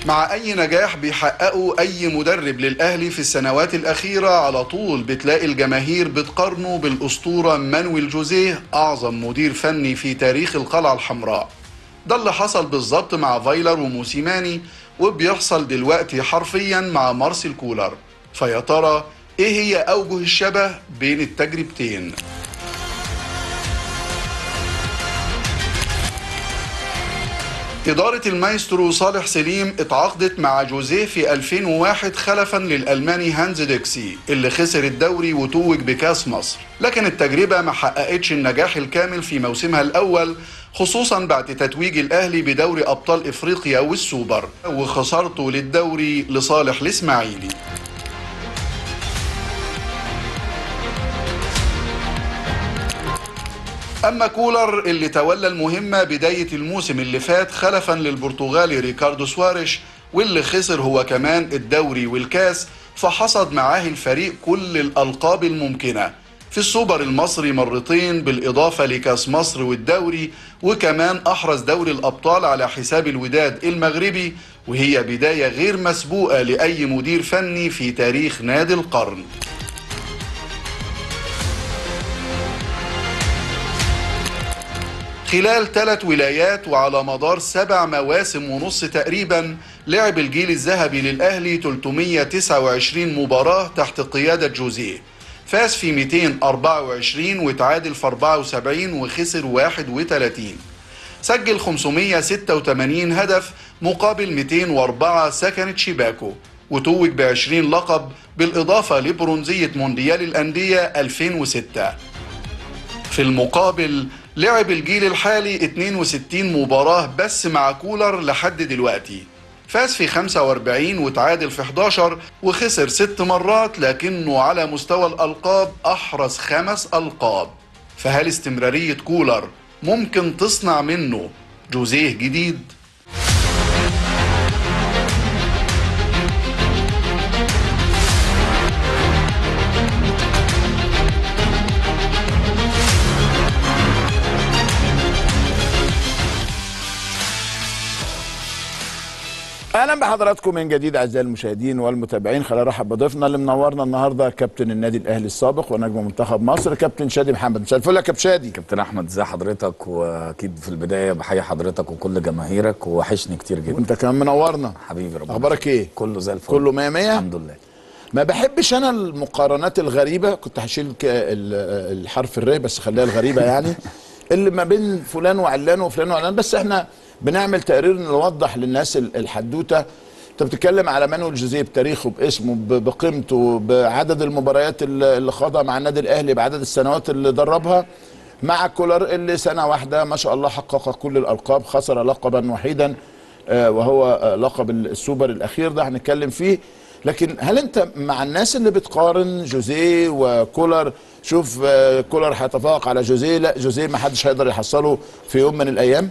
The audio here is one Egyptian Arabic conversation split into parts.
مع أي نجاح بيحققه أي مدرب للأهلي في السنوات الأخيرة على طول بتلاقي الجماهير بتقارنه بالأسطورة مانويل جوزيه أعظم مدير فني في تاريخ القلعة الحمراء ده اللي حصل بالظبط مع فايلر وموسيماني وبيحصل دلوقتي حرفيا مع مارسيل كولر فيا ترى ايه هي اوجه الشبه بين التجربتين إدارة المايسترو صالح سليم اتعاقدت مع جوزيه في 2001 خلفا للألماني هانز ديكسي اللي خسر الدوري وتوج بكاس مصر لكن التجربة ما حققتش النجاح الكامل في موسمها الأول خصوصا بعد تتويج الأهلي بدوري أبطال إفريقيا والسوبر وخسارته للدوري لصالح الإسماعيلي أما كولر اللي تولى المهمة بداية الموسم اللي فات خلفا للبرتغالي ريكاردو سواريش واللي خسر هو كمان الدوري والكاس فحصد معاه الفريق كل الألقاب الممكنة في السوبر المصري مرتين بالإضافة لكاس مصر والدوري وكمان أحرز دوري الأبطال على حساب الوداد المغربي وهي بداية غير مسبوقة لأي مدير فني في تاريخ نادي القرن خلال ثلاث ولايات وعلى مدار سبع مواسم ونص تقريبا لعب الجيل الذهبي للأهلي 329 مباراة تحت قيادة جوزيه فاز في 224 وتعادل في 74 وخسر 31 سجل 586 هدف مقابل 204 سكنت شباكه وتوج ب 20 لقب بالإضافة لبرونزية مونديال الأندية 2006 في المقابل لعب الجيل الحالي 62 مباراة بس مع كولر لحد دلوقتي فاز في 45 وتعادل في 11 وخسر ست مرات لكنه على مستوى الألقاب أحرز خمس ألقاب فهل استمرارية كولر ممكن تصنع منه جوزيه جديد؟ اهلا بحضراتكم من جديد اعزائي المشاهدين والمتابعين خلينا نرحب بضيفنا اللي منورنا النهارده كابتن النادي الاهلي السابق ونجم منتخب مصر كابتن شادي محمد مساء الفل يا كابتن شادي كابتن احمد ازي حضرتك واكيد في البدايه بحيي حضرتك وكل جماهيرك ووحشني كتير جدا وانت كمان منورنا حبيبي ربنا اخبارك ايه كله زي الفل كله مية مية الحمد لله ما بحبش انا المقارنات الغريبه كنت هشيل ك- ال- الحرف الر بس خليها الغريبه يعني اللي ما بين فلان وعلان وفلان وعلان بس احنا بنعمل تقرير نوضح للناس ال- الحدوته انت بتتكلم على مانويل جوزيه بتاريخه باسمه ب- بقيمته بعدد المباريات اللي اللي خاضها مع النادي الاهلي بعدد السنوات اللي دربها مع كولر اللي سنه واحده ما شاء الله حقق كل الالقاب خسر لقبا وحيدا آه، وهو آه، لقب السوبر الاخير ده هنتكلم فيه لكن هل انت مع الناس اللي بتقارن جوزيه وكولر شوف آه، كولر هيتفوق على جوزيه لا جوزيه ما حدش هيقدر يحصله في يوم من الايام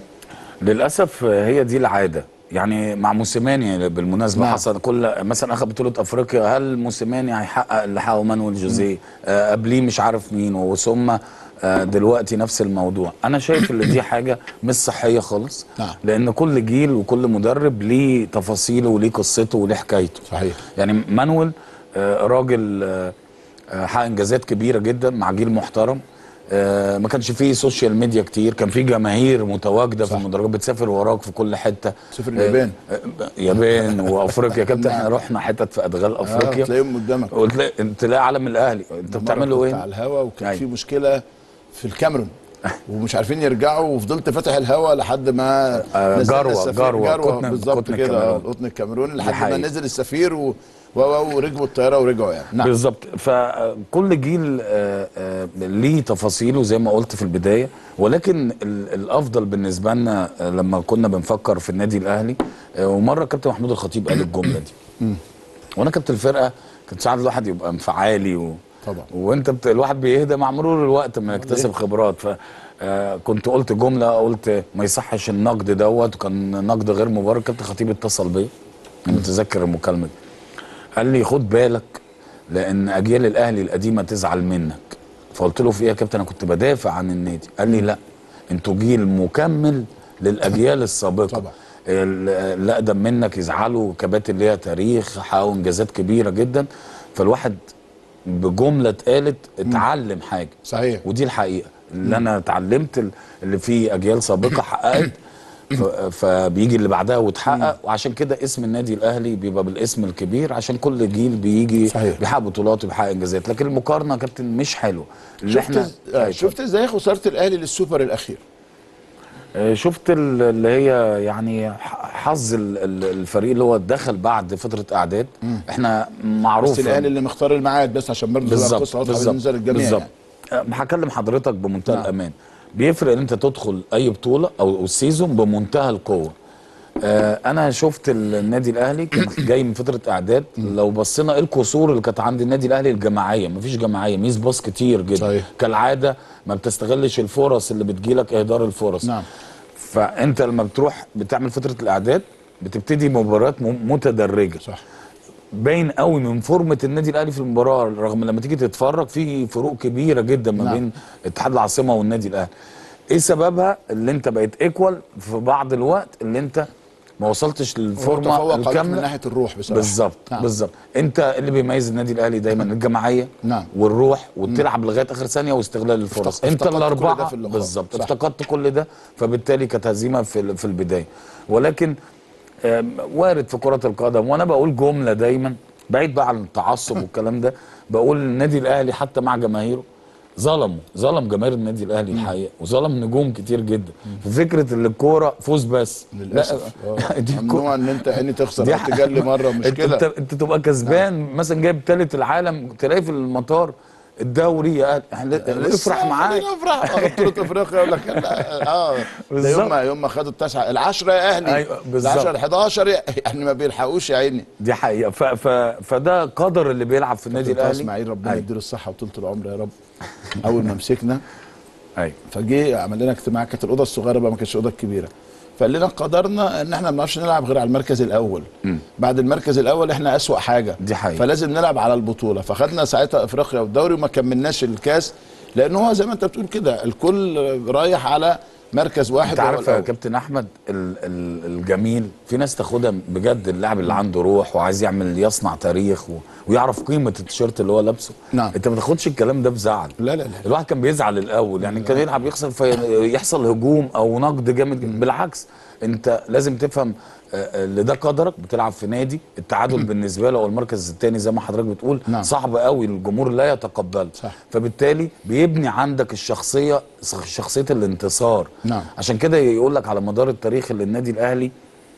للاسف هي دي العاده يعني مع موسيماني بالمناسبه نعم. حصل كل مثلا اخذ بطوله افريقيا هل موسيماني هيحقق اللي حققه مانويل جوزيه آه قبليه مش عارف مين وثم آه دلوقتي نفس الموضوع انا شايف ان دي حاجه مش صحيه خالص نعم. لان كل جيل وكل مدرب ليه تفاصيله وليه قصته وليه حكايته صحيح يعني مانويل آه، راجل آه، آه، حقق انجازات كبيره جدا مع جيل محترم آه، ما كانش فيه سوشيال ميديا كتير كان فيه جماهير متواجده في صح. المدرجات بتسافر وراك في كل حته سافر اليابان. آه، آه، يابان وافريقيا يا كابتن احنا رحنا حتت في ادغال اه افريقيا تلاقيهم قدامك وتلاقي تلاقي علم الاهلي انت بتعملوا مرة كنت على ايه؟ الهوا وكان أيوة. في مشكله في الكاميرون ومش عارفين يرجعوا وفضلت فاتح الهوا لحد ما آه، نزلنا جروة- السفير- جروة، جروة قطن- بالظبط قطن كده الكاميرون. آه، القطن الكاميروني لحد ما حقيقي. نزل السفير و... و... و- وركبوا الطياره ورجعوا يعني نعم بالظبط فكل جيل آه، آه، ليه تفاصيله زي ما قلت في البدايه ولكن ال- الافضل بالنسبه لنا آه، لما كنا بنفكر في النادي الاهلي آه، ومره كابتن محمود الخطيب قال الجمله دي وانا كابتن الفرقه كنت ساعات الواحد يبقى انفعالي و... طبعا. وانت بت... الواحد بيهدى مع مرور الوقت ما يكتسب خبرات ف آه، كنت قلت جمله قلت ما يصحش النقد دوت وكان نقد غير مبرر كابتن خطيب اتصل بيا انا متذكر المكالمه دي قال لي خد بالك لان اجيال الاهلي القديمه تزعل منك فقلت له في ايه يا كابتن انا كنت بدافع عن النادي قال لي لا انتوا جيل مكمل للاجيال السابقه طبعا. ال- اللي اقدم منك يزعلوا كباتن ليها تاريخ حققوا انجازات كبيره جدا فالواحد بجمله اتقالت اتعلم حاجه صحيح ودي الحقيقه اللي انا اتعلمت ال- اللي في اجيال سابقه حققت ف- فبيجي اللي بعدها وتحقق وعشان كده اسم النادي الاهلي بيبقى بالاسم الكبير عشان كل جيل بيجي صحيح. بيحقق بطولات وبيحقق انجازات لكن المقارنه يا كابتن مش حلوه اللي شفت احنا إز- آه، شفت ازاي خساره الاهلي للسوبر الاخير آه، شفت ال- اللي هي يعني ح- حظ ال- ال- الفريق اللي هو دخل بعد فتره اعداد احنا معروف بس الاهلي اللي مختار الميعاد بس عشان برضه تبقى بالظبط القصه واضحه بالظبط بالنسبه للجميع بالظبط يعني. أه، هكلم حضرتك بمنتهى نعم. الامان بيفرق ان انت تدخل اي بطوله او أو السيزون بمنتهى القوه آه انا شفت النادي الاهلي كان جاي من فتره اعداد لو بصينا ايه القصور اللي كانت عند النادي الاهلي الجماعيه مفيش جماعيه ميس باص كتير جدا صحيح. كالعاده ما بتستغلش الفرص اللي بتجيلك اهدار الفرص نعم فانت لما بتروح بتعمل فتره الاعداد بتبتدي مباريات م- متدرجه صح باين قوي من فورمه النادي الاهلي في المباراه رغم لما تيجي تتفرج في فروق كبيره جدا ما نعم. بين اتحاد العاصمه والنادي الاهلي ايه سببها اللي انت بقيت ايكوال في بعض الوقت اللي انت ما وصلتش هو للفورمه تفوق عليك من الكامله ناحيه الروح بصراحه بالظبط نعم. بالظبط انت اللي بيميز النادي الاهلي دايما الجماعيه نعم. والروح وتلعب لغايه اخر ثانيه واستغلال الفرص افتق- انت افتقدت كل ده الاربعه في اللقاء. بالظبط صح. افتقدت كل ده فبالتالي كانت هزيمه في ال- في البدايه ولكن آم، وارد في كره القدم وانا بقول جمله دايما بعيد بقى عن التعصب والكلام ده بقول النادي الاهلي حتى مع جماهيره ظلموا ظلم جماهير النادي الاهلي الحقيقه وظلم نجوم كتير جدا في فكره ان الكوره فوز بس للاسف لا آه. دي كو- ممنوع ان انت ان تخسر دي او تجلي مره انت مشكله انت, انت تبقى كسبان مثلا جايب ثالث العالم تلاقي في المطار الدوري يا أهل- احنا افرح معاك خلينا افرح آه، بطوله افريقيا يقول لك اه ده بالظبط. يوم ما يوم ما خدوا التسعه العشره يا اهلي أيوة، بالظبط. العشره ال 11 يعني ما بيلحقوش يا عيني دي حقيقه ف ف فده قدر اللي بيلعب في النادي كابتن الاهلي اسماعيل ربنا أيوة. يديله الصحه وطولة العمر يا رب اول ما مسكنا ايوه فجه عمل لنا اجتماع كانت الاوضه الصغيره بقى ما كانتش الاوضه الكبيره فقال لنا قدرنا ان احنا ما بنعرفش نلعب غير على المركز الاول بعد المركز الاول احنا اسوا حاجه دي حقيقة. فلازم نلعب على البطوله فخدنا ساعتها افريقيا والدوري وما كملناش الكاس لان هو زي ما انت بتقول كده الكل رايح على مركز واحد انت وهو عارف يا الأول. كابتن احمد ال ال الجميل في ناس تاخدها بجد اللاعب اللي عنده روح وعايز يعمل يصنع تاريخ و... ويعرف قيمه التيشيرت اللي هو لابسه نعم. انت ما تاخدش الكلام ده بزعل لا لا لا الواحد كان بيزعل الاول يعني كان يلعب يخسر فيحصل هجوم او نقد جامد جدا. بالعكس انت لازم تفهم آه، آه، اللي ده قدرك بتلعب في نادي التعادل بالنسبه له او المركز الثاني زي ما حضرتك بتقول نعم. صعب قوي الجمهور لا يتقبله صح. فبالتالي بيبني عندك الشخصيه شخصيه الانتصار نعم. عشان كده يقول لك على مدار التاريخ اللي النادي الاهلي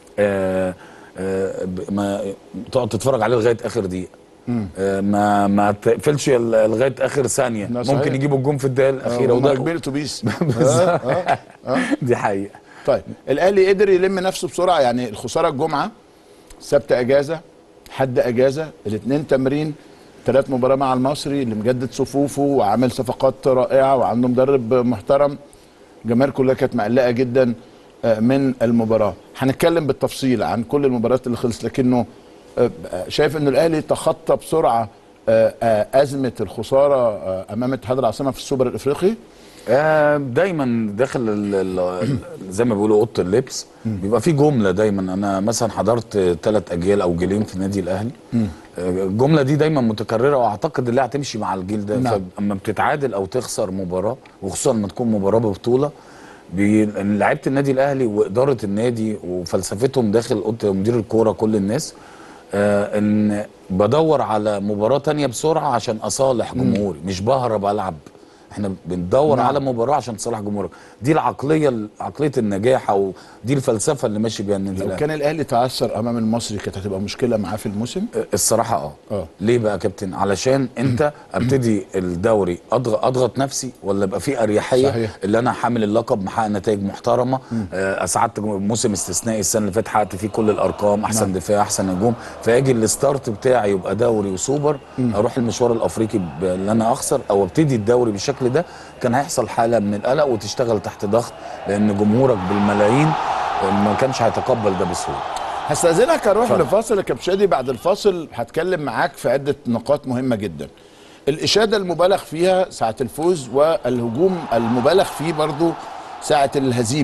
آه آه ب- ما تقعد تتفرج عليه لغايه اخر دقيقه آه ما ما تقفلش ال- لغايه اخر ثانيه لا، صحيح. ممكن يجيبوا الجون في الدقيقه الاخيره وده وده كبير اتوبيس بالظبط. آه، آه. دي حقيقه طيب الاهلي قدر يلم نفسه بسرعه يعني الخساره الجمعه سبت اجازه حد اجازه الاثنين تمرين ثلاث مباراه مع المصري اللي مجدد صفوفه وعامل صفقات رائعه وعنده مدرب محترم الجماهير كلها كانت مقلقه جدا آه، من المباراه هنتكلم بالتفصيل عن كل المباريات اللي خلصت لكنه آه، شايف ان الاهلي تخطى بسرعه آه، آه، ازمه الخساره آه، امام اتحاد العاصمه في السوبر الافريقي آه، دايما داخل ال- ال- زي ما بيقولوا اوضه اللبس بيبقى في جمله دايما انا مثلا حضرت ثلاث اجيال او جيلين في النادي الاهلي آه، الجمله دي دايما متكرره واعتقد ان هي هتمشي مع الجيل ده نعم. فاما بتتعادل او تخسر مباراه وخصوصا لما تكون مباراه ببطوله بي- لعيبه النادي الاهلي واداره النادي وفلسفتهم داخل اوضه مدير الكوره كل الناس آه ان بدور على مباراه تانية بسرعه عشان اصالح جمهوري مش بهرب العب احنا بندور نعم. على مباراه عشان تصالح جمهورك دي العقليه عقليه النجاح او دي الفلسفه اللي ماشي بيها النادي لو الاهلي كان الاهلي تعثر امام المصري كانت هتبقى مشكله معاه في الموسم الصراحه اه اه. ليه بقى يا كابتن علشان انت ابتدي الدوري اضغط, أضغط نفسي ولا يبقى في اريحيه صحيح. اللي انا حامل اللقب محقق نتائج محترمه آه، اسعدت موسم استثنائي السنه اللي فاتت حققت فيه كل الارقام احسن نعم. دفاع احسن هجوم فاجي الستارت بتاعي يبقى دوري وسوبر اروح المشوار الافريقي ب- اللي انا اخسر او ابتدي الدوري بالشكل ده كان هيحصل حاله من القلق وتشتغل تحت ضغط لان جمهورك بالملايين آه، ما كانش هيتقبل ده بسهوله هستاذنك اروح اتفضل. لفاصل يا كابتشادي بعد الفاصل هتكلم معاك في عده نقاط مهمه جدا الاشاده المبالغ فيها ساعه الفوز والهجوم المبالغ فيه برضو ساعه الهزيمه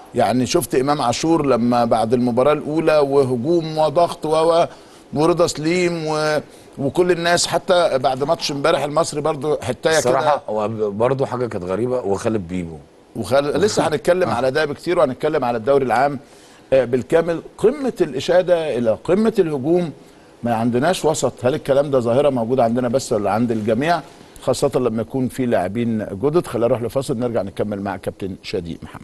يعني شفت امام عاشور لما بعد المباراه الاولى وهجوم وضغط و و- ورضا سليم و وكل الناس حتى بعد ماتش امبارح المصري برضو حتايه كده الصراحه هو برضه حاجه كانت غريبه وخالد بيبو وخل... لسه هنتكلم على ده بكتير وهنتكلم على الدوري العام آه، بالكامل قمه الاشاده الى قمه الهجوم ما عندناش وسط هل الكلام ده ظاهره موجوده عندنا بس ولا عند الجميع خاصه لما يكون في لاعبين جدد خلينا نروح لفاصل نرجع نكمل مع كابتن شادي محمد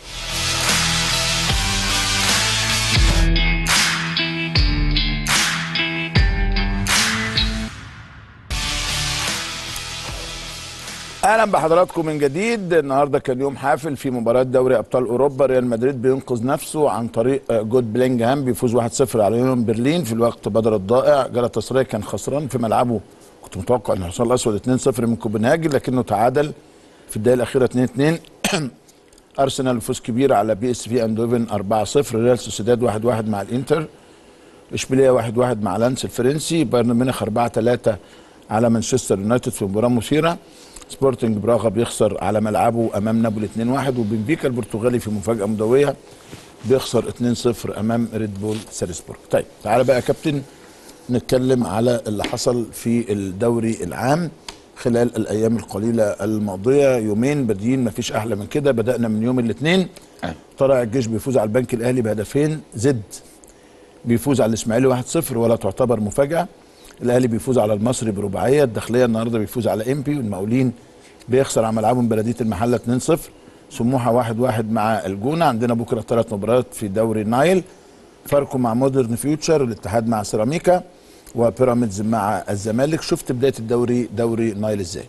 اهلا بحضراتكم من جديد النهارده كان يوم حافل في مباراه دوري ابطال اوروبا ريال مدريد بينقذ نفسه عن طريق آه، جود بلينجهام بيفوز 1-0 على يونيون برلين في الوقت بدل الضائع جالاتا سراي كان خسران في ملعبه كنت متوقع ان الحصان الاسود 2-0 من كوبنهاجن لكنه تعادل في الدقيقه الاخيره 2-2 ارسنال فوز كبير على بي اس في اندوفن 4-0 ريال سوسيداد 1-1 مع الانتر اشبيليه 1-1 مع لانس الفرنسي بايرن ميونخ 4-3 على مانشستر يونايتد في مباراه مثيره سبورتنج براغا بيخسر على ملعبه امام نابولي 2-1 وبنفيكا البرتغالي في مفاجاه مدويه بيخسر 2-0 امام ريد بول سالزبورg طيب تعالى بقى يا كابتن نتكلم على اللي حصل في الدوري العام خلال الايام القليله الماضيه يومين بادئين مفيش احلى من كده بدانا من يوم الاثنين أيوة. طلع الجيش بيفوز على البنك الاهلي بهدفين زد بيفوز على الاسماعيلي 1-0 ولا تعتبر مفاجاه الاهلي بيفوز على المصري برباعيه الداخليه النهارده بيفوز على امبي والمقاولين بيخسر على ملعبهم بلديه المحله 2-0 سموحه 1-1 مع الجونه عندنا بكره ثلاث مباريات في دوري النايل فاركو مع مودرن فيوتشر الاتحاد مع سيراميكا وبيراميدز مع الزمالك شفت بدايه الدوري دوري نايل ازاي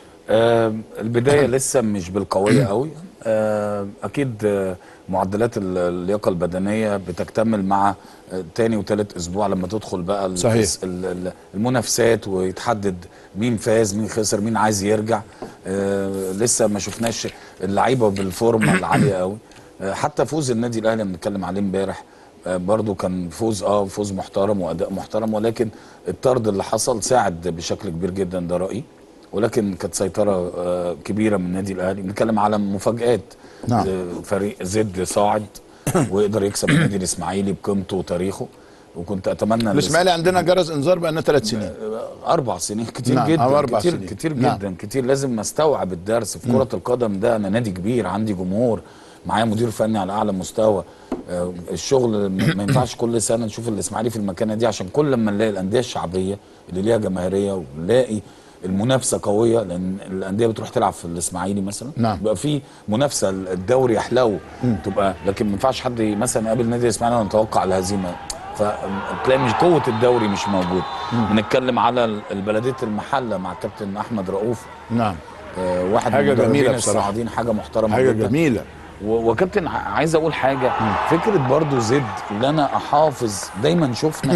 آه البدايه لسه مش بالقويه قوي آه اكيد آه معدلات ال- اللياقه البدنيه بتكتمل مع آه تاني وتالت اسبوع لما تدخل بقى ال- صحيح. ال- ال- المنافسات ويتحدد مين فاز مين خسر مين عايز يرجع آه لسه ما شفناش اللعيبه بالفورمه العاليه قوي آه حتى فوز النادي الاهلي اللي بنتكلم عليه امبارح آه، برضو كان فوز اه فوز محترم واداء محترم ولكن الطرد اللي حصل ساعد بشكل كبير جدا ده رايي ولكن كانت سيطره آه، كبيره من النادي الاهلي بنتكلم على مفاجات نعم. آه، فريق زد صاعد ويقدر يكسب النادي الاسماعيلي بقيمته وتاريخه وكنت اتمنى الاسماعيلي عندنا جرس انذار بقى ثلاث سنين اربع سنين كتير نعم، جدا أو أربع كتير سنين. كتير نعم. جدا كتير لازم استوعب الدرس في كره القدم ده انا نادي كبير عندي جمهور معايا مدير فني على اعلى مستوى آه، الشغل ما ما ينفعش كل سنه نشوف الاسماعيلي في المكانه دي عشان كل ما نلاقي الانديه الشعبيه اللي ليها جماهيريه ونلاقي المنافسه قويه لان الانديه بتروح تلعب في الاسماعيلي مثلا نعم. يبقى في منافسه الدوري يحلو تبقى لكن ما ينفعش حد مثلا يقابل نادي الاسماعيلي ونتوقع الهزيمه فتلاقي مش قوه الدوري مش موجود بنتكلم على البلديه المحله مع كابتن احمد رؤوف نعم آه، واحد حاجة من المدربين جميلة بصراحة. الصاعدين حاجه محترمه حاجه جدا جميله و- وكابتن ع- عايز اقول حاجه فكره برضو زد اللي انا احافظ دايما شفنا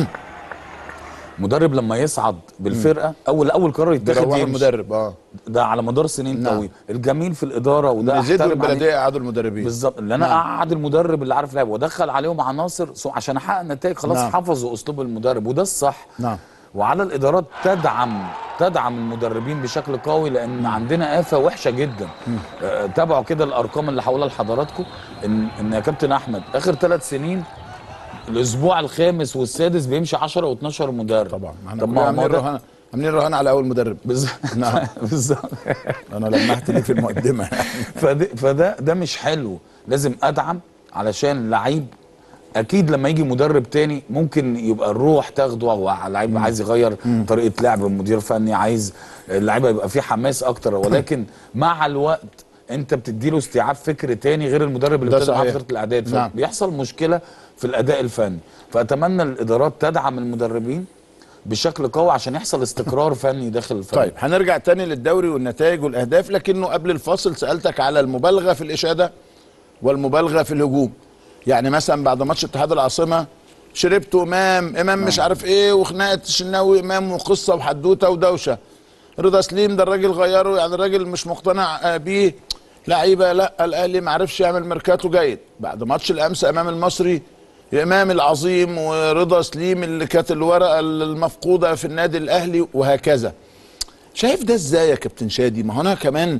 مدرب لما يصعد بالفرقه اول اول قرار يتاخد بيروحوا يمشي. المدرب اه ده على مدار سنين نعم. طويل الجميل في الاداره وده زد أحترم عليه. والبلديه قعدوا المدربين بالظبط اللي انا نعم. اقعد المدرب اللي عارف لعب وادخل عليهم عناصر سو- عشان احقق نتائج خلاص نعم. حفظوا اسلوب المدرب وده الصح نعم وعلى الادارات تدعم تدعم المدربين بشكل قوي لان عندنا آفة وحشة جدا آه، تابعوا كده الارقام اللي هقولها لحضراتكم ان ان يا كابتن احمد اخر ثلاث سنين الاسبوع الخامس والسادس بيمشي 10 و12 مدرب طبعا ما احنا طب كلنا ما ما عاملين ده رهان عاملين رهان على اول مدرب بالظبط نعم. بالظبط انا لمحت ليه في المقدمه فده فده ده مش حلو لازم ادعم علشان لعيب اكيد لما يجي مدرب تاني ممكن يبقى الروح تاخده او لعيب عايز يغير طريقه لعب مدير فني عايز اللعيبه يبقى فيه حماس اكتر ولكن مع الوقت انت بتديله استيعاب فكر تاني غير المدرب اللي ده ابتدى معاه في صحيح. فتره الاعداد نعم. فبيحصل مشكله في الاداء الفني فاتمنى الادارات تدعم المدربين بشكل قوي عشان يحصل استقرار فني داخل الفريق طيب هنرجع تاني للدوري والنتائج والاهداف لكنه قبل الفاصل سالتك على المبالغه في الاشاده والمبالغه في الهجوم يعني مثلا بعد ماتش اتحاد العاصمه شربت امام امام مش عارف ايه وخناقه الشناوي امام وقصه وحدوته ودوشه رضا سليم ده الراجل غيره يعني الراجل مش مقتنع آه، بيه لعيبه لا الاهلي ما عرفش يعمل ميركاتو جيد بعد ماتش الامس امام المصري امام العظيم ورضا سليم اللي كانت الورقه المفقوده في النادي الاهلي وهكذا شايف ده ازاي يا كابتن شادي ما هو انا كمان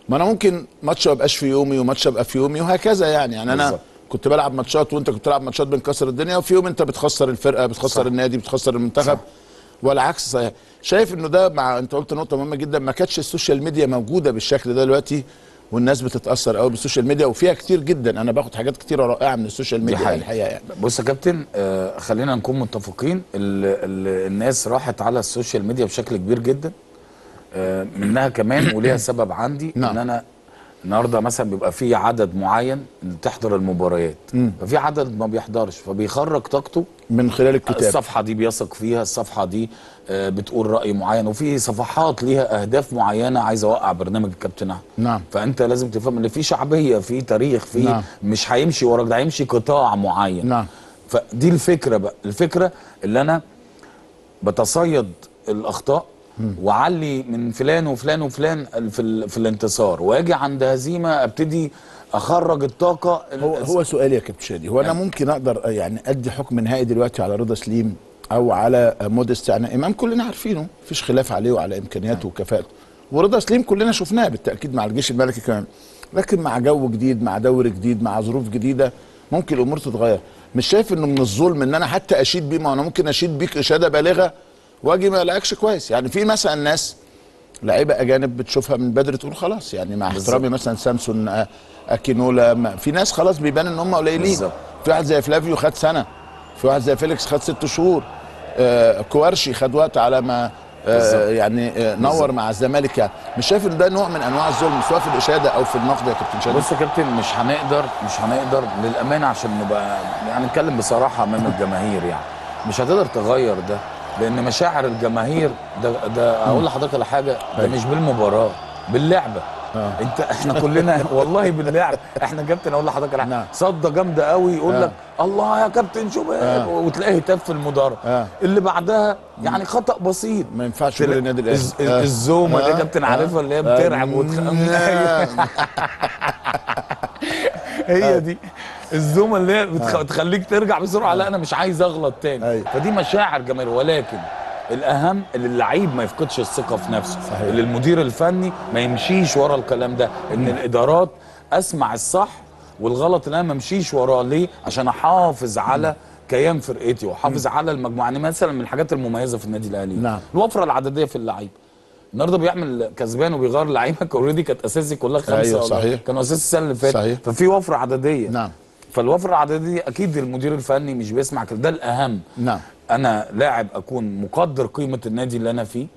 ما انا ممكن ماتش ما يبقاش في يومي وماتش ابقى في يومي وهكذا يعني يعني انا بالظبط. كنت بلعب ماتشات وانت كنت بتلعب ماتشات بنكسر الدنيا وفي يوم انت بتخسر الفرقه بتخسر صح. النادي بتخسر المنتخب والعكس صحيح شايف انه ده مع انت قلت نقطه مهمه جدا ما كانتش السوشيال ميديا موجوده بالشكل ده دلوقتي والناس بتتاثر قوي بالسوشيال ميديا وفيها كتير جدا انا باخد حاجات كتيره رائعه من السوشيال دي ميديا حقيقة. الحقيقه يعني بص يا كابتن آه خلينا نكون متفقين ال ال الناس راحت على السوشيال ميديا بشكل كبير جدا آه منها كمان وليها سبب عندي نعم. ان انا النهارده مثلا بيبقى في عدد معين اللي تحضر المباريات ففي عدد ما بيحضرش فبيخرج طاقته من خلال الكتاب الصفحه دي بيثق فيها الصفحه دي آه، بتقول راي معين وفي صفحات ليها اهداف معينه عايز اوقع برنامج الكابتن احمد نعم. فانت لازم تفهم ان في شعبيه في تاريخ في نعم. مش هيمشي وراك ده هيمشي قطاع معين نعم. فدي الفكره بقى الفكره اللي انا بتصيد الاخطاء وعلي من فلان وفلان وفلان في ال... في الانتصار واجي عند هزيمه ابتدي اخرج الطاقه هو هو سؤال يا كابتن شادي هو انا ممكن اقدر يعني ادي حكم نهائي دلوقتي على رضا سليم او على موديست يعني امام كلنا عارفينه مفيش خلاف عليه وعلى امكانياته وكفاءته ورضا سليم كلنا شفناه بالتاكيد مع الجيش الملكي كمان لكن مع جو جديد مع دوري جديد مع ظروف جديده ممكن الامور تتغير مش شايف انه من الظلم ان انا حتى اشيد بيه ما انا ممكن اشيد بيك اشاده بالغه واجي ما الاقيكش كويس يعني في مثلا ناس لعيبه اجانب بتشوفها من بدري تقول خلاص يعني مع احترامي مثلا سامسون آه، اكينولا ما- في ناس خلاص بيبان ان هم قليلين بالظبط. في واحد زي فلافيو خد سنه في واحد زي فيليكس خد ست شهور آه كوارشي خد وقت على ما آه بالظبط. يعني آه نور مع الزمالك يعني مش شايف ان ده نوع من انواع الظلم سواء في الاشاده او في النقد يا كابتن شادي بص يا كابتن مش هنقدر مش هنقدر للامانه عشان نبقى يعني نتكلم بصراحه امام الجماهير يعني مش هتقدر تغير ده لان مشاعر الجماهير ده ده اقول لحضرتك على حاجه ده أيوة. مش بالمباراه باللعبه آه. انت احنا كلنا والله باللعب احنا كابتن اقول لحضرتك على نعم. حاجه صده جامده قوي يقول آه. لك الله يا كابتن شوبير آه. وتلاقيه هتاف في المدرج آه. اللي بعدها يعني خطا بسيط ما ينفعش تلا- تقول النادي الاهلي الز- آه. الزومه دي آه. كابتن آه. عارفها اللي هي آه. بترعب وتخ... آه. هي دي الزومه اللي هي بتخ... تخليك ترجع بسرعه لا انا مش عايز اغلط تاني أيوة. فدي مشاعر جماهير ولكن الاهم اللي اللعيب ما يفقدش الثقه في نفسه صحيح. اللي المدير الفني ما يمشيش ورا الكلام ده ان الادارات اسمع الصح والغلط اللي انا ما امشيش وراه ليه عشان احافظ على كيان فرقتي واحافظ على المجموعه يعني مثلا من الحاجات المميزه في النادي الاهلي نعم. الوفره العدديه في اللعيبه النهارده بيعمل كسبان وبيغير لعيبه اوريدي كانت اساسي كلها خمسه أيوة، ولا- صحيح. كانوا اساسي السنه اللي فاتت صحيح. ففي وفره عدديه نعم. فالوفره العدديه دي اكيد المدير الفني مش بيسمع كده ده الاهم نعم. انا لاعب اكون مقدر قيمه النادي اللي انا فيه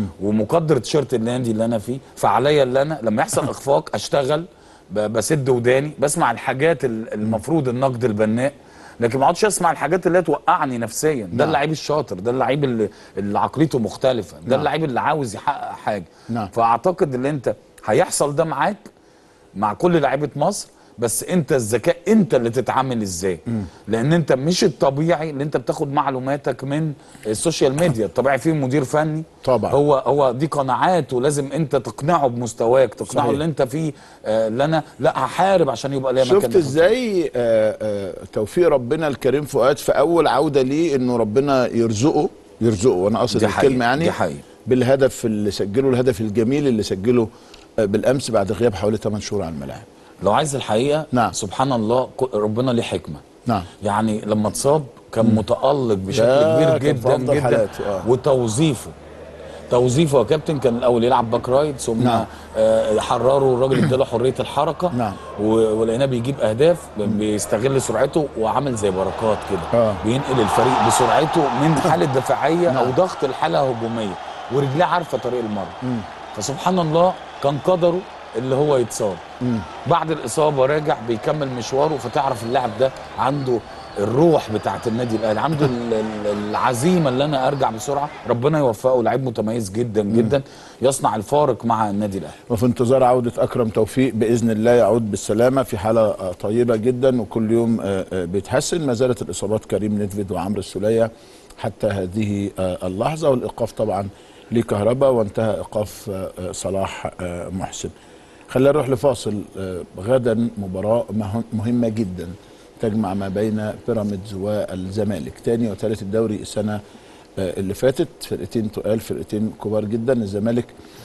ومقدر تيشيرت النادي اللي انا فيه فعليا اللي انا لما يحصل اخفاق اشتغل ب- بسد وداني بسمع الحاجات ال- المفروض النقد البناء لكن ما اقعدش اسمع الحاجات اللي هي توقعني نفسيا ده نعم. اللعيب الشاطر ده اللعيب اللي, اللي عقليته مختلفه ده نعم. اللعيب اللي عاوز يحقق حاجه نعم. فاعتقد ان انت هيحصل ده معاك مع كل لعيبه مصر بس انت الذكاء انت اللي تتعامل ازاي لان انت مش الطبيعي اللي انت بتاخد معلوماتك من السوشيال ميديا الطبيعي فيه مدير فني طبعا. هو هو دي قناعاته لازم انت تقنعه بمستواك تقنعه صحيح. اللي انت فيه آه، اللي انا لا هحارب عشان يبقى ليا مكان شفت ازاي آه، آه، توفيق ربنا الكريم فؤاد في اول عوده ليه انه ربنا يرزقه يرزقه وانا قصد دي حقيقة، الكلمه يعني دي حقيقة. بالهدف اللي سجله الهدف الجميل اللي سجله آه، بالامس بعد غياب حوالي 8 شهور عن الملاعب لو عايز الحقيقه نعم. سبحان الله ك- ربنا ليه حكمه نعم يعني لما اتصاب كان متالق بشكل ده كبير كان في جدا أفضل جدا حالاته، آه. وتوظيفه توظيفه يا كابتن كان الاول يلعب باك رايت ثم نعم. آه حرروا الراجل اداله حريه الحركه نعم. و- ولقيناه بيجيب اهداف بيستغل سرعته وعامل زي بركات كده آه. بينقل الفريق بسرعته من حاله دفاعيه او ضغط الحاله هجوميه ورجليه عارفه طريق المرمى فسبحان الله كان قدره اللي هو يتصاب بعد الاصابه راجع بيكمل مشواره فتعرف اللاعب ده عنده الروح بتاعت النادي الاهلي عنده ال- ال- العزيمه اللي انا ارجع بسرعه ربنا يوفقه لعيب متميز جدا جدا يصنع الفارق مع النادي الاهلي وفي انتظار عودة أكرم توفيق بإذن الله يعود بالسلامة في حالة آه، طيبة جدا وكل يوم آه، آه، بيتحسن ما زالت الإصابات كريم نيدفيد وعمرو السولية حتى هذه آه، اللحظة والإيقاف طبعا لكهرباء وانتهى إيقاف آه، آه، صلاح آه، محسن خلينا نروح لفاصل آه، غدا مباراة مه- مهمة جدا تجمع ما بين بيراميدز والزمالك تاني وثالث الدوري السنة آه، اللي فاتت فرقتين تقال فرقتين كبار جدا الزمالك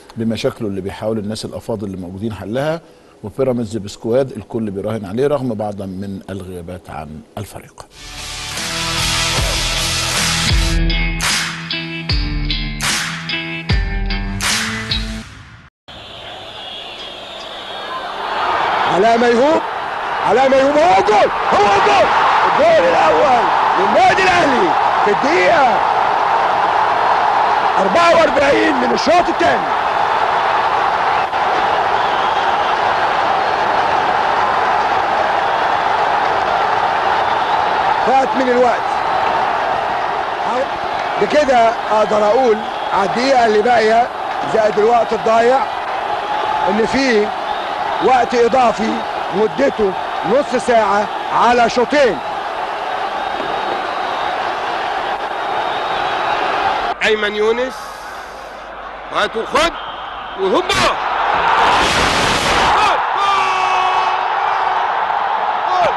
بمشاكله اللي بيحاول الناس الافاضل اللي موجودين حلها وبيراميدز بسكواد الكل بيراهن عليه رغم بعضا من الغيابات عن الفريق علاء ميهوب علاء ميهوب هو جول هو جول الجول الاول للنادي الاهلي في الدقيقه 44 من الشوط الثاني فات من الوقت بكده اقدر اقول على الدقيقه اللي باقيه زائد الوقت الضايع ان في وقت اضافي مدته نص ساعه على شوطين ايمن يونس هاتوا خد وهوبا جول! جول!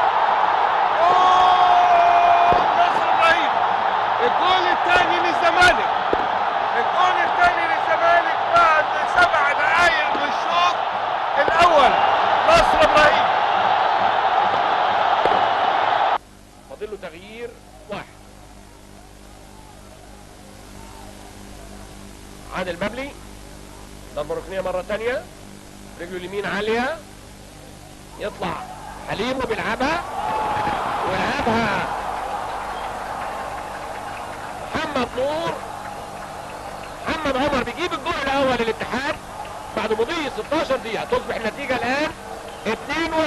جول! نصر ابراهيم الجول الثاني للزمالك الجول الثاني للزمالك بعد سبع دقائق من الشوط الاول نصر ابراهيم فاضل له تغيير واحد عادل مبلي ضربة ركنية مرة تانية رجله اليمين عالية يطلع حليم وبيلعبها ويلعبها محمد نور محمد عمر بيجيب الجول الأول للاتحاد بعد مضي 16 دقيقة تصبح النتيجة الآن 2-1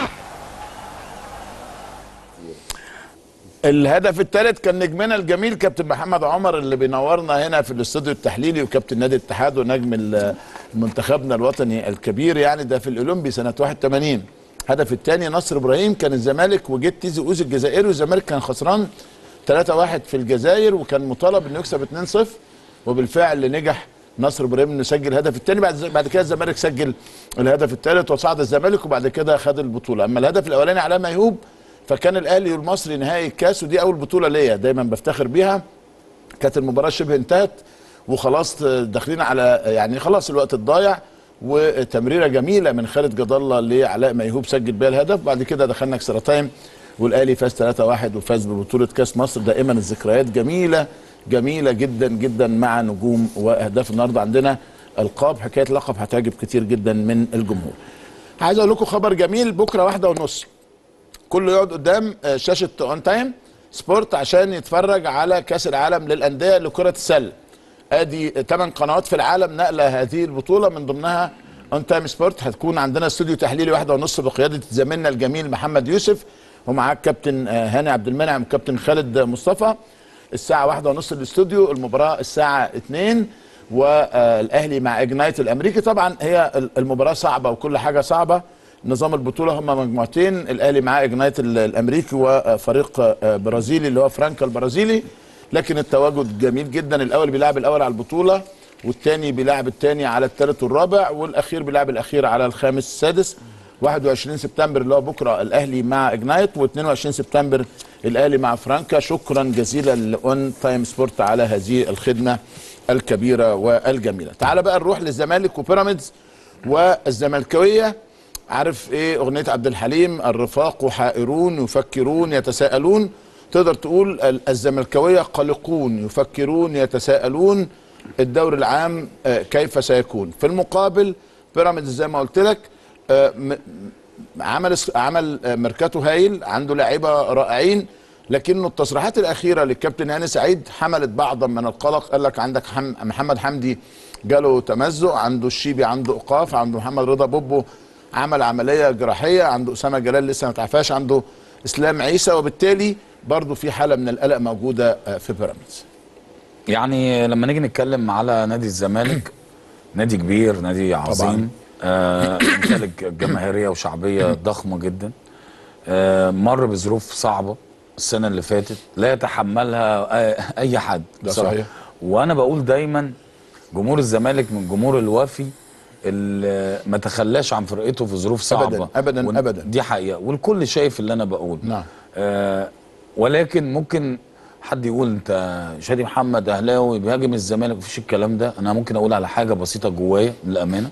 الهدف الثالث كان نجمنا الجميل كابتن محمد عمر اللي بينورنا هنا في الاستوديو التحليلي وكابتن نادي الاتحاد ونجم ال- منتخبنا الوطني الكبير يعني ده في الاولمبي سنه 81 الهدف الثاني نصر ابراهيم كان الزمالك وجيت تيزي اوزي الجزائري والزمالك كان خسران 3-1 في الجزائر وكان مطالب انه يكسب 2-0 وبالفعل نجح نصر ابراهيم انه يسجل الهدف الثاني بعد بعد كده الزمالك سجل الهدف الثالث وصعد الزمالك وبعد كده خد البطوله اما الهدف الاولاني على ميهوب فكان الاهلي والمصري نهائي الكاس ودي اول بطوله ليا دايما بفتخر بيها كانت المباراه شبه انتهت وخلاص داخلين على يعني خلاص الوقت الضايع وتمريره جميله من خالد جد الله لعلاء ميهوب سجل بيها الهدف بعد كده دخلنا اكسترا تايم والاهلي فاز 3-1 وفاز ببطوله كاس مصر دائما الذكريات جميله جميله جدا جدا مع نجوم واهداف النهارده عندنا القاب حكايه لقب هتعجب كتير جدا من الجمهور عايز اقول لكم خبر جميل بكره واحدة ونص كله يقعد قدام آه، شاشه اون تايم سبورت عشان يتفرج على كاس العالم للانديه لكره السله ادي ثمان قنوات في العالم نقله هذه البطوله من ضمنها اون تايم سبورت هتكون عندنا استوديو تحليلي واحدة ونص بقياده زميلنا الجميل محمد يوسف ومعاه الكابتن آه، هاني عبد المنعم وكابتن خالد مصطفى الساعة واحدة ونص الاستوديو المباراة الساعة اتنين والأهلي مع إجنايت الأمريكي طبعا هي المباراة صعبة وكل حاجة صعبة نظام البطولة هم مجموعتين الأهلي مع إجنايت ال- الأمريكي وفريق آه، برازيلي اللي هو فرانكا البرازيلي لكن التواجد جميل جدا الأول بيلعب الأول على البطولة والتاني بيلعب التاني على الثالث والرابع والأخير بيلعب الأخير على الخامس السادس 21 سبتمبر اللي هو بكره الاهلي مع اجنايت و22 سبتمبر الاهلي مع فرانكا شكرا جزيلا لاون تايم سبورت على هذه الخدمه الكبيره والجميله تعال بقى نروح للزمالك وبيراميدز والزملكاويه عارف ايه اغنيه عبد الحليم الرفاق حائرون يفكرون يتساءلون تقدر تقول ال- الزملكاويه قلقون يفكرون يتساءلون الدور العام آه، كيف سيكون في المقابل بيراميدز زي ما قلت لك آه، م- عمل عمل آه، ميركاتو هايل عنده لعيبه رائعين لكنه التصريحات الاخيره للكابتن هاني سعيد حملت بعضا من القلق قال لك عندك حم محمد حمدي جاله تمزق عنده الشيبي عنده ايقاف عنده محمد رضا بوبو عمل عمليه جراحيه عنده اسامه جلال لسه ما تعرفهاش عنده اسلام عيسى وبالتالي برضه في حاله من القلق موجوده آه، في بيراميدز يعني لما نيجي نتكلم على نادي الزمالك نادي كبير نادي عظيم آه، يمتلك جماهيريه وشعبيه ضخمه جدا آه، مر بظروف صعبه السنه اللي فاتت لا يتحملها آه، اي حد ده بصراحة. صحيح. وانا بقول دايما جمهور الزمالك من الجمهور الوافي اللي ما تخلاش عن فرقته في ظروف صعبه أبداً، ون- أبداً. دي حقيقه والكل شايف اللي انا بقوله نعم. آه ولكن ممكن حد يقول انت شادي محمد اهلاوي بيهاجم الزمالك مفيش الكلام ده انا ممكن اقول على حاجه بسيطه جوايا للامانه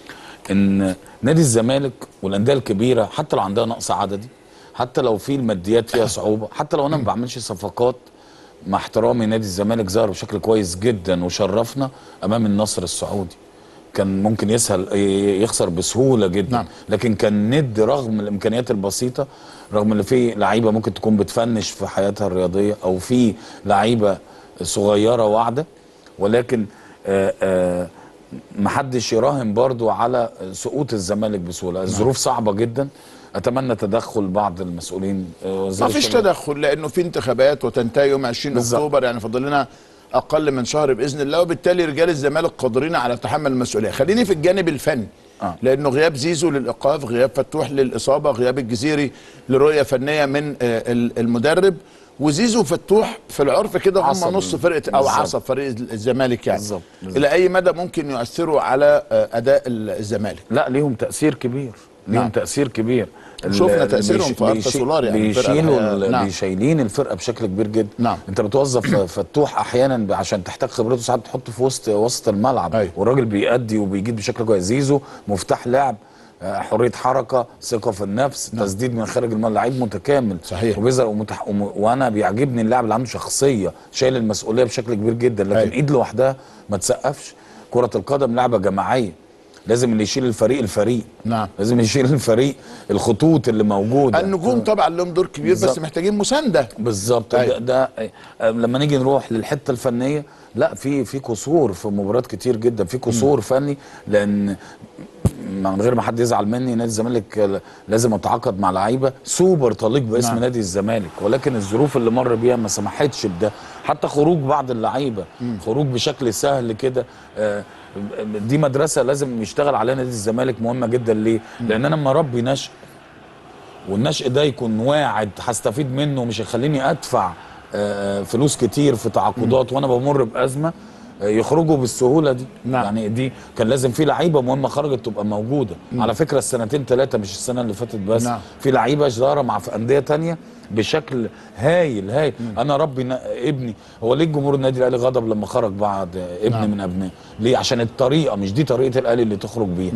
ان نادي الزمالك والانديه الكبيره حتى لو عندها نقص عددي حتى لو في الماديات فيها صعوبه حتى لو انا ما بعملش صفقات مع احترامي نادي الزمالك ظهر بشكل كويس جدا وشرفنا امام النصر السعودي كان ممكن يسهل يخسر بسهوله جدا نعم. لكن كان ند رغم الامكانيات البسيطه رغم ان في لعيبه ممكن تكون بتفنش في حياتها الرياضيه او في لعيبه صغيره واعده ولكن آه آه محدش يراهن برضو على سقوط الزمالك بسهوله الظروف صعبه جدا اتمنى تدخل بعض المسؤولين آه، وزير ما فيش الشباب. تدخل لانه في انتخابات وتنتهي يوم 20 بالظبط. اكتوبر يعني فاضل لنا اقل من شهر باذن الله وبالتالي رجال الزمالك قادرين على تحمل المسؤوليه خليني في الجانب الفني آه. لانه غياب زيزو للايقاف غياب فتوح للاصابه غياب الجزيري لرؤيه فنيه من آه، ال- المدرب وزيزو وفتوح في العرف كده هم عصب. نص فرقه او بالظبط. عصب فريق الزمالك يعني بالظبط. بالظبط. الى اي مدى ممكن يؤثروا على آه، اداء الزمالك لا ليهم تاثير كبير ليهم نعم. تاثير كبير شفنا اللي تأثيرهم بيش- في أرتا بيشي- سولار يعني الفرقة بيشيلوا الحقيقة. ال- نعم. بيشيلين الفرقه بشكل كبير جدا نعم. انت بتوظف فتوح احيانا ب- عشان تحتاج خبرته ساعات تحطه في وسط وسط الملعب أيوة. والراجل بيأدي وبيجيب بشكل كويس زيزو مفتاح لعب آه، حريه حركه ثقه في النفس نعم. تسديد من خارج الملعب لعيب متكامل صحيح. وبيظهر ومتح... وم... وانا بيعجبني اللاعب اللي عنده شخصيه شايل المسؤوليه بشكل كبير جدا لكن أيوة. ايد لوحدها ما تسقفش كره القدم لعبه جماعيه لازم اللي يشيل الفريق الفريق نعم. لازم يشيل الفريق الخطوط اللي موجوده النجوم طبعا لهم دور كبير بس بالظبط. محتاجين مسانده بالظبط أيوة. ده, ده آه، لما نيجي نروح للحته الفنيه لا في في قصور في مباريات كتير جدا في قصور فني لان من غير ما حد يزعل مني نادي الزمالك لازم اتعاقد مع لعيبه سوبر طليق باسم نعم. نعم. نادي الزمالك ولكن الظروف اللي مر بيها ما سمحتش بده حتى خروج بعض اللعيبه خروج بشكل سهل كده آه، دي مدرسه لازم يشتغل عليها نادي الزمالك مهمه جدا ليه؟ لان انا لما اربي نشء والنشء ده يكون واعد هستفيد منه مش هيخليني ادفع آه، فلوس كتير في تعاقدات وانا بمر بازمه آه، يخرجوا بالسهوله دي نعم. يعني دي كان لازم في لعيبه مهمه خرجت تبقى موجوده على فكره السنتين ثلاثه مش السنه اللي فاتت بس نعم. في لعيبه ظاهره مع في انديه تانية بشكل هايل هايل انا ربي ن- ابني هو ليه الجمهور النادي الاهلي غضب لما خرج بعد ابن نعم. من ابنائه ليه عشان الطريقه مش دي طريقه الاهلي اللي تخرج بيها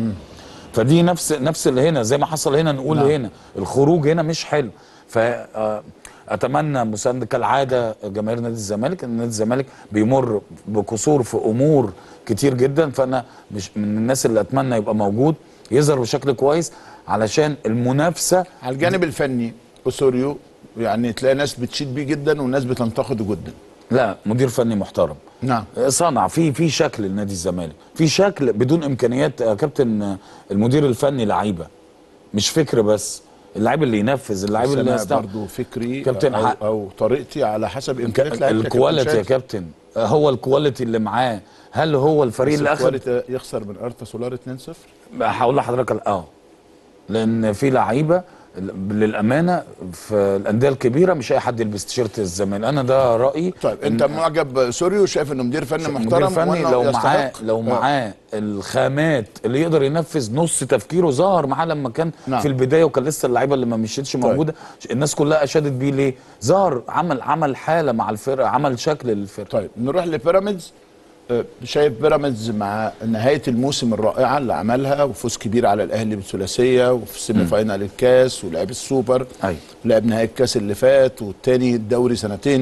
فدي نفس نفس اللي هنا زي ما حصل هنا نقول نعم. هنا الخروج هنا مش حلو ف آه، اتمنى مسانده كالعاده جماهير نادي الزمالك ان نادي الزمالك بيمر بقصور في امور كتير جدا فانا مش من الناس اللي اتمنى يبقى موجود يظهر بشكل كويس علشان المنافسه على الجانب الفني اسوريو يعني تلاقي ناس بتشيد بيه جدا وناس بتنتقده جدا لا مدير فني محترم نعم صنع في في شكل لنادي الزمالك في شكل بدون امكانيات يا كابتن آه، المدير الفني لعيبه مش فكر بس اللعيب اللي ينفذ اللعيب بس اللي انا يستوعب برضو فكري كابتن أو, حق. او طريقتي على حسب امكانيات لعيبتك الكواليتي يا كابتن آه، هو الكواليتي اللي معاه هل هو الفريق اللي اخذ الكواليتي يخسر من ارتا سولار 2-0 هقول لحضرتك ال- اه لان في لعيبه للامانه في الانديه الكبيره مش اي حد يلبس تيشيرت الزمالك انا ده رايي طيب انت إن- معجب سوريو شايف انه مدير فني مدير محترم فني وإنه لو معاه يستحق؟ لو آه. معاه الخامات اللي يقدر ينفذ نص تفكيره ظهر معاه لما كان نعم. نعم. في البدايه وكان لسه اللعيبه اللي ما مشيتش موجوده الناس كلها اشادت بيه ليه؟ ظهر عمل عمل حاله مع الفرقه عمل شكل للفرقه طيب نروح لبيراميدز آه، شايف بيراميدز مع نهايه الموسم الرائعه اللي عملها وفوز كبير على الاهلي بالثلاثيه وفي السيمي فاينال الكاس ولعب السوبر أيوة. لعب نهائي الكاس اللي فات والتاني الدوري سنتين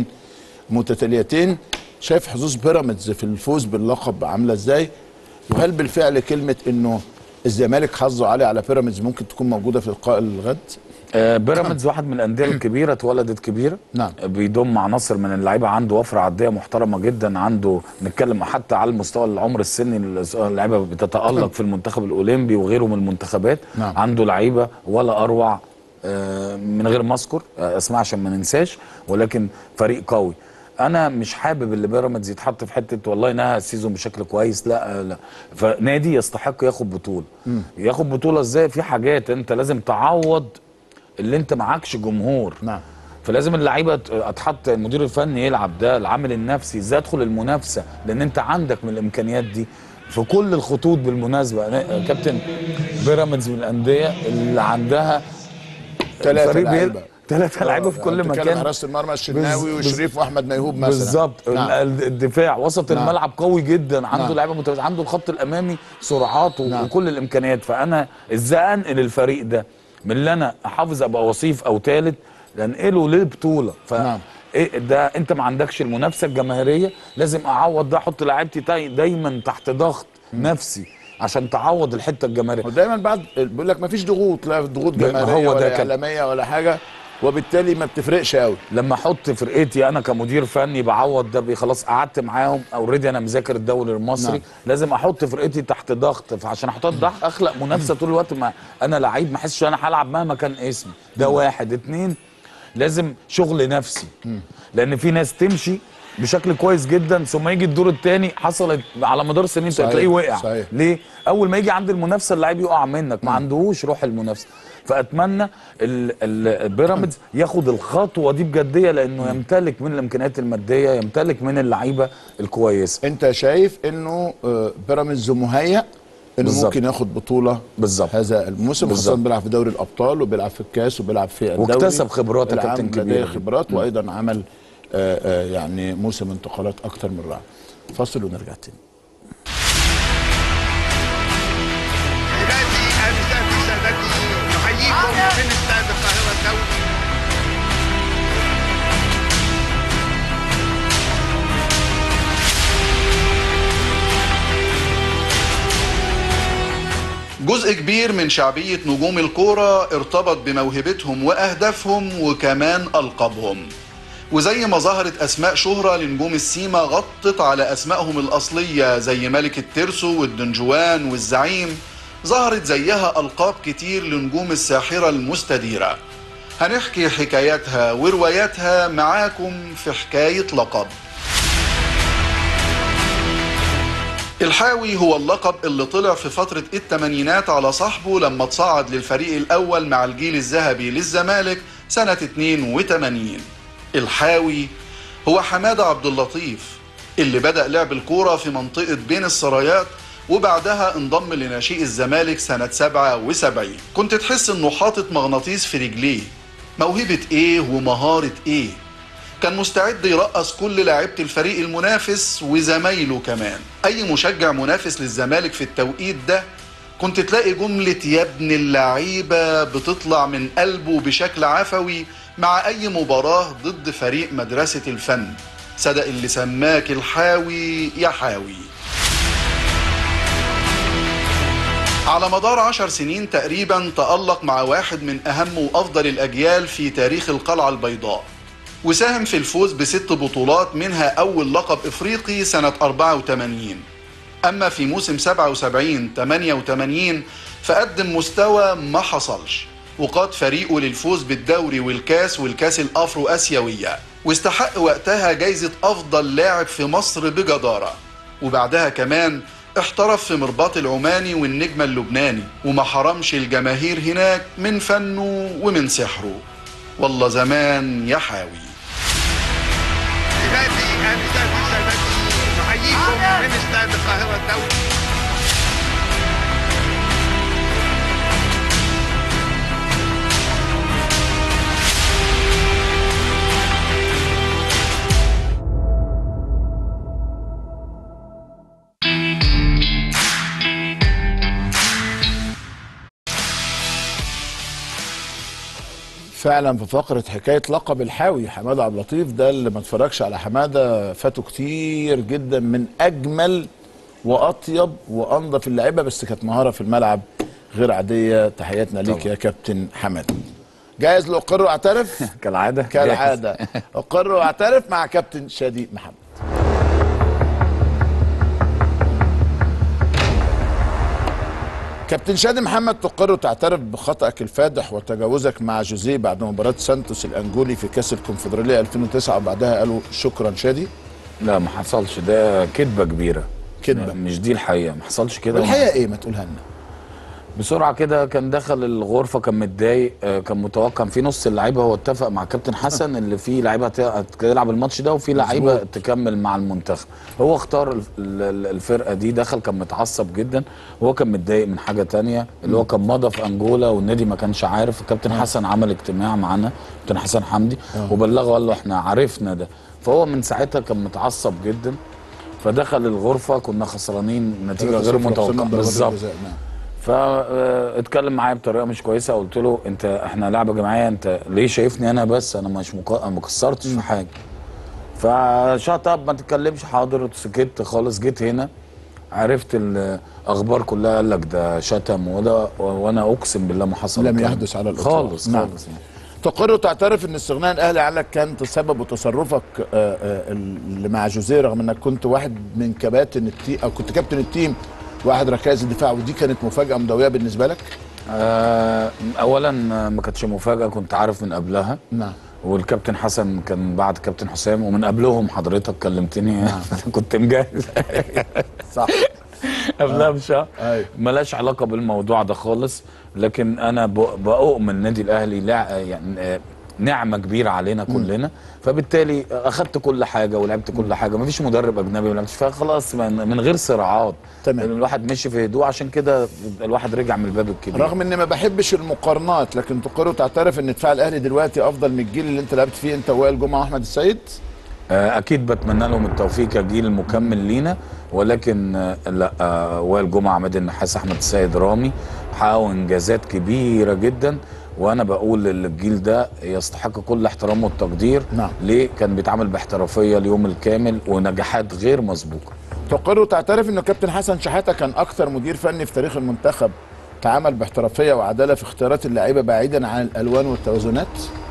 متتاليتين شايف حظوظ بيراميدز في الفوز باللقب عامله ازاي وهل بالفعل كلمه انه الزمالك حظه عالي على بيراميدز ممكن تكون موجوده في لقاء الغد آه، بيراميدز واحد من الانديه الكبيره اتولدت كبيره نعم. بيضم عناصر من اللعيبه عنده وفره عديه محترمه جدا عنده نتكلم حتى على المستوى العمر السني اللعيبه بتتالق في المنتخب الاولمبي وغيره من المنتخبات نعم. عنده لعيبه ولا اروع آه، من غير ما اذكر آه، اسمع عشان ما ننساش ولكن فريق قوي انا مش حابب اللي بيراميدز يتحط في حته والله نهى السيزون بشكل كويس لا لا فنادي يستحق ياخد بطوله ياخد بطوله ازاي في حاجات انت لازم تعوض اللي انت معكش جمهور نعم فلازم اللعيبه ت- اتحط المدير الفني يلعب ده العامل النفسي ازاي ادخل المنافسه لان انت عندك من الامكانيات دي في كل الخطوط بالمناسبه أنا- كابتن بيراميدز من الانديه اللي عندها ثلاثة الفريق بيل- لعيبة. ثلاثه لعيبه في يعني كل بتتكلم مكان حراسه المرمى الشناوي بز- وشريف واحمد ميهوب مثلا بالظبط نعم. ال- الدفاع وسط نعم. الملعب قوي جدا عنده نعم. لعيبه متوازنه عنده الخط الامامي سرعات و- نعم. وكل الامكانيات فانا ازاي انقل الفريق ده من اللي انا احافظ ابقى وصيف او ثالث لانقله لبطوله ف نعم. إيه ده انت ما عندكش المنافسه الجماهيريه لازم اعوض ده احط لعيبتي داي- دايما تحت ضغط نفسي عشان تعوض الحته الجماهيريه ودايما بعد بيقول لك ما فيش ضغوط لا ضغوط ما جماهيريه هو ده ولا كان- اعلاميه ولا حاجه وبالتالي ما بتفرقش قوي لما احط فرقتي انا كمدير فني بعوض ده بي- خلاص قعدت معاهم اوريدي انا مذاكر الدوري المصري نعم. نعم. لازم احط فرقتي تحت ضغط فعشان احط ضغط اخلق منافسه طول الوقت ما انا لعيب ما احسش انا هلعب مهما كان اسمي ده واحد اتنين لازم شغل نفسي لان في ناس تمشي بشكل كويس جدا ثم يجي الدور الثاني حصلت على مدار سنين صحيح، تلاقيه وقع صحيح. ليه اول ما يجي عند المنافسه اللعيب يقع منك ما عندهوش روح المنافسه فاتمنى ال- ال- البيراميدز ياخد الخطوه دي بجديه لانه يمتلك من الامكانيات الماديه يمتلك من اللعيبه الكويسه انت شايف انه آه، بيراميدز مهيأ انه بالظبط. ممكن ياخد بطوله بالظبط. هذا الموسم خاصه بالظبط. بيلعب في دوري الابطال وبيلعب في الكاس وبيلعب في الدوري واكتسب خبرات يا العام كابتن لديه كبير. خبرات وايضا عمل آه، آه، يعني موسم انتقالات اكتر من رائع فاصل ونرجع تاني سيداتي انساتي سادتي نحييكم من استاد القاهره الدولي جزء كبير من شعبية نجوم الكورة ارتبط بموهبتهم وأهدافهم وكمان ألقابهم وزي ما ظهرت أسماء شهرة لنجوم السيما غطت على أسمائهم الأصلية زي ملك الترسو والدنجوان والزعيم ظهرت زيها ألقاب كتير لنجوم الساحرة المستديرة هنحكي حكاياتها ورواياتها معاكم في حكاية لقب الحاوي هو اللقب اللي طلع في فترة التمانينات على صاحبه لما تصعد للفريق الأول مع الجيل الذهبي للزمالك سنة 82 الحاوي هو حمادة عبد اللطيف اللي بدأ لعب الكورة في منطقة بين السرايات وبعدها انضم لناشئ الزمالك سنة 77 كنت تحس انه حاطط مغناطيس في رجليه موهبة ايه ومهارة ايه كان مستعد يرقص كل لاعيبه الفريق المنافس وزمايله كمان اي مشجع منافس للزمالك في التوقيت ده كنت تلاقي جملة يا ابن اللعيبة بتطلع من قلبه بشكل عفوي مع أي مباراة ضد فريق مدرسة الفن صدق اللي سماك الحاوي يا حاوي على مدار عشر سنين تقريبا تألق مع واحد من أهم وأفضل الأجيال في تاريخ القلعة البيضاء وساهم في الفوز بست بطولات منها أول لقب إفريقي سنة 84 أما في موسم 77 88 فقدم مستوى ما حصلش وقاد فريقه للفوز بالدوري والكاس والكاس الأفرو أسيوية واستحق وقتها جايزة أفضل لاعب في مصر بجدارة وبعدها كمان احترف في مرباط العماني والنجم اللبناني وما حرمش الجماهير هناك من فنه ومن سحره والله زمان يا حاوي سيداتي انساتي سادتي نحييكم من استاد القاهره الدولي فعلا في فقره حكايه لقب الحاوي حماده عبد اللطيف ده اللي ما اتفرجش على حماده فاته كتير جدا من اجمل واطيب وانظف اللعيبه بس كانت مهاره في الملعب غير عاديه تحياتنا ليك طبعا. يا كابتن حماده جاهز لاقر واعترف كالعاده كالعاده اقر واعترف مع كابتن شادي محمد كابتن شادي محمد تقر وتعترف بخطأك الفادح وتجاوزك مع جوزيه بعد مباراة سانتوس الأنجولي في كأس الكونفدرالية 2009 وبعدها قالوا شكرا شادي لا ما حصلش ده كذبه كبيره كدبة. مش دي الحقيقه ما حصلش كده والحقيقة إيه ما تقولها لنا بسرعه كده كان دخل الغرفه كان متضايق آه، كان متوقع كان في نص اللعيبه هو اتفق مع كابتن حسن اللي في لعيبه هت- هتلعب الماتش ده وفي لعيبه تكمل مع المنتخب هو اختار ال- ال- الفرقه دي دخل كان متعصب جدا وهو كان متضايق من حاجه تانية اللي هو كان مضى في انجولا والنادي ما كانش عارف الكابتن حسن عمل اجتماع معانا كابتن حسن حمدي وبلغه قال له احنا عرفنا ده فهو من ساعتها كان متعصب جدا فدخل الغرفه كنا خسرانين نتيجه غير متوقعه بالظبط نعم. فاتكلم معايا بطريقه مش كويسه قلت له انت احنا لعبه جماعيه انت ليه شايفني انا بس انا مش مك... ما قصرتش في حاجه فشات اب ما تتكلمش حاضر سكت خالص جيت هنا عرفت الاخبار كلها قال لك ده شتم وده وانا اقسم بالله ما حصل لم الكلام. يحدث على الإطلاق. خالص نعم. خالص يعني. تقر وتعترف ان استغناء الاهلي عنك كان تسبب وتصرفك آه، آه، اللي مع جوزيه رغم انك كنت واحد من كباتن التيم او كنت كابتن التيم واحد ركائز الدفاع ودي كانت مفاجاه مدويه بالنسبه لك؟ آه اولا ما كانتش مفاجاه كنت عارف من قبلها نعم والكابتن حسن كان بعد كابتن حسام ومن قبلهم حضرتك كلمتني كنت مجهز صح قبلها بشهر أيوة. ملاش علاقه بالموضوع ده خالص لكن انا ب- بؤمن النادي الاهلي لع... يعني آه، نعمه كبيره علينا كلنا فبالتالي اخدت كل حاجه ولعبت كل حاجه مفيش مدرب اجنبي ما لعبتش فخلاص من, من غير صراعات تمام. الواحد مشي في هدوء عشان كده الواحد رجع من الباب الكبير رغم اني ما بحبش المقارنات لكن تقر وتعترف ان دفاع الاهلي دلوقتي افضل من الجيل اللي انت لعبت فيه انت وائل جمعه واحمد السيد آه، اكيد بتمنى لهم التوفيق كجيل مكمل لينا ولكن آه، لا آه، وائل جمعه عماد النحاس احمد السيد رامي حققوا انجازات كبيره جدا وانا بقول الجيل ده يستحق كل احترام والتقدير نعم. ليه كان بيتعامل باحترافيه اليوم الكامل ونجاحات غير مسبوقه تقر وتعترف ان كابتن حسن شحاته كان اكثر مدير فني في تاريخ المنتخب تعامل باحترافيه وعداله في اختيارات اللعيبه بعيدا عن الالوان والتوازنات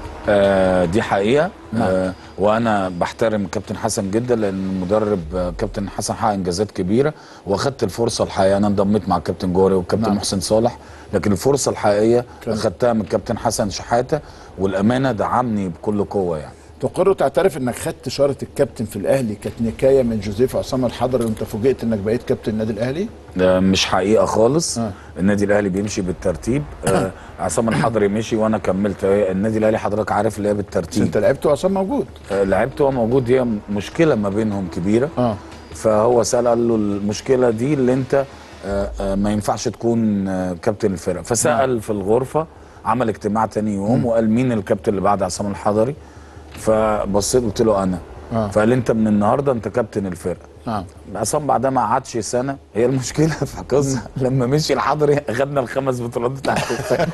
آه دي حقيقه نعم. آه وانا بحترم كابتن حسن جدا لان المدرب آه، كابتن حسن حقق انجازات كبيره واخدت الفرصه الحقيقيه انا انضميت مع الكابتن جوري والكابتن نعم. نعم. محسن صالح لكن الفرصه الحقيقيه كان- اخدتها من الكابتن حسن شحاته والامانه دعمني بكل قوه يعني تقر وتعترف انك خدت شاره الكابتن في الاهلي كانت نكايه من جوزيف عصام الحضري وانت فوجئت انك بقيت كابتن النادي الاهلي ده مش حقيقه خالص آه. آه. النادي الاهلي بيمشي بالترتيب آه عصام الحضري مشي وانا كملت آه، النادي الاهلي حضرتك عارف اللي هي بس بالترتيب انت لعبت وعصام موجود آه لعبت هو موجود هي مشكله ما بينهم كبيره اه فهو سأل قال له المشكلة دي اللي انت آه، آه، ما ينفعش تكون آه، كابتن الفرقة فسأل في الغرفة عمل اجتماع تاني يوم وقال مين الكابتن اللي بعد عصام الحضري فبصيت قلت له انا آه. فقال لي انت من النهارده انت كابتن الفرقه نعم عصام بعدها ما قعدش سنه هي المشكله في قصه لما مشي الحضري اخدنا الخمس بطولات بتاعت الفرقه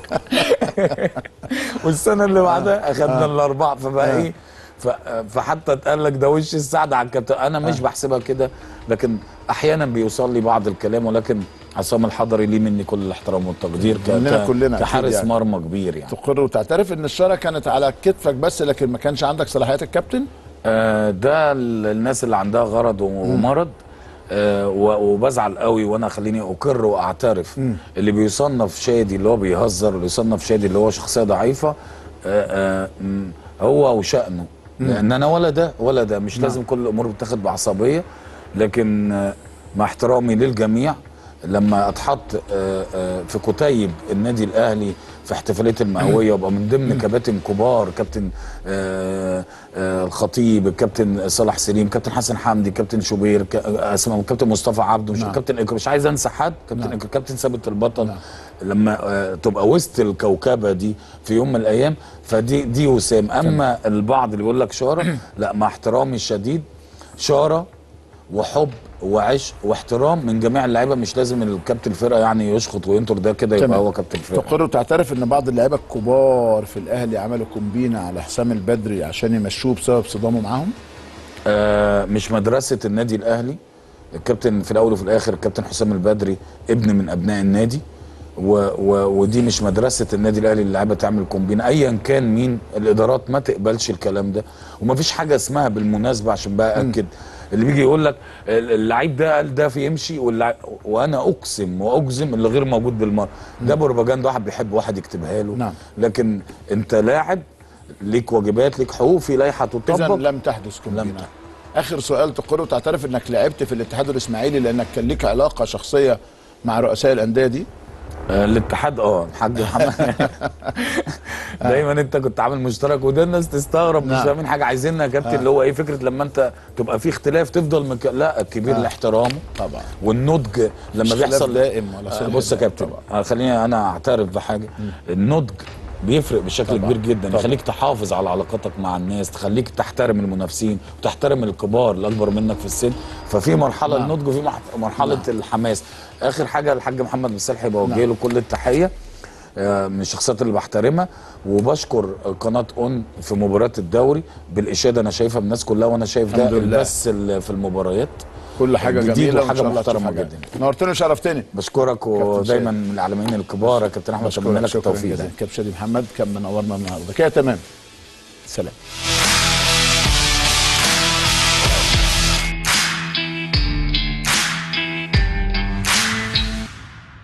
والسنه اللي بعدها اخدنا الاربعه فبقى ايه ف- فحتى اتقال لك ده وش السعد على الكابتن انا مش بحسبها كده لكن احيانا بيوصل لي بعض الكلام ولكن عصام الحضري ليه مني كل الاحترام والتقدير ك- مننا ك- كلنا أكيد كحارس يعني. مرمى كبير يعني تقر وتعترف ان الشاره كانت على كتفك بس لكن ما كانش عندك صلاحيات الكابتن آه، ده ال- الناس اللي عندها غرض و- ومرض آه، و- وبزعل قوي وانا خليني اقر واعترف اللي بيصنف شادي اللي هو بيهزر اللي يصنف شادي اللي هو شخصيه ضعيفه آه، آه، م، هو وشأنه لان انا ولا ده ولا ده مش لازم كل الامور بتاخد بعصبيه لكن آه، مع احترامي للجميع لما اتحط آه، آه، في كتيب النادي الاهلي في احتفاليه المئويه وابقى من ضمن كباتن كبار كابتن آه، آه، الخطيب الكابتن صلاح سليم كابتن حسن حمدي كابتن شوبير ك- آه، اسمه كابتن مصطفى عبده مش نعم. كابتن إكرام، مش عايز انسى حد كابتن نعم. إكرام، كابتن ثابت البطل نعم. لما آه، تبقى وسط الكوكبه دي في يوم من الايام فدي دي وسام اما البعض اللي يقول لك شاره لا مع احترامي الشديد شاره وحب وعشق واحترام من جميع اللعيبه مش لازم الكابتن الفرقه يعني يشخط وينطر ده كده يبقى تمام. هو كابتن الفرقه تقر وتعترف ان بعض اللعيبه الكبار في الاهلي عملوا كومبينه على حسام البدري عشان يمشوه بسبب صدامه معاهم آه مش مدرسه النادي الاهلي الكابتن في الاول وفي الاخر الكابتن حسام البدري ابن من ابناء النادي و و ودي مش مدرسه النادي الاهلي اللعيبه تعمل كومبينه ايا كان مين الادارات ما تقبلش الكلام ده ومفيش حاجه اسمها بالمناسبه عشان بقى اكد اللي بيجي يقول لك ال- اللعيب ده قال ده في يمشي واللع... وانا اقسم واجزم اللي غير موجود بالمره ده بروباجندا واحد بيحب واحد يكتبها له نعم. لكن انت لاعب ليك واجبات ليك حقوق في لائحه اذا تطبق لم تحدث كومبينه لم تحدث. اخر سؤال تقر وتعترف انك لعبت في الاتحاد الاسماعيلي لانك كان ليك علاقه شخصيه مع رؤساء الانديه دي آه، الاتحاد اه الحاج محمد دايما انت كنت عامل مشترك وده الناس تستغرب مش نعم. فاهمين حاجه عايزينها يا كابتن اللي هو ايه فكره لما انت تبقى في اختلاف تفضل مك... لا الكبير آه. الاحترام طبعا والنضج لما مش خلاف بيحصل دائم ولا آه، سلبي بص يا دائم كابتن طبعا. آه، خليني انا اعترف بحاجه النضج بيفرق بشكل طبعا. كبير جدا طبعا. يخليك تحافظ على علاقاتك مع الناس تخليك تحترم المنافسين وتحترم الكبار اللي اكبر منك في السن ففي مرحله نعم. النضج وفي مح- مرحله الحماس اخر حاجه الحاج محمد مسلحي بوجه له كل التحيه آه، من الشخصيات اللي بحترمها وبشكر قناه اون في مباراه الدوري بالاشاده انا شايفها الناس كلها وانا شايف ده الحمد لله. البث اللي في المباريات كل حاجه جديد جميله وإن وحاجة شاء الله محترمة تشوف حاجات. جدا. نورتني وشرفتني بشكرك ودايما من الاعلاميين الكبار يا كابتن احمد اتمنى لك شكرا التوفيق جزيلا كابتن شادي محمد كان منورنا النهارده كده تمام سلام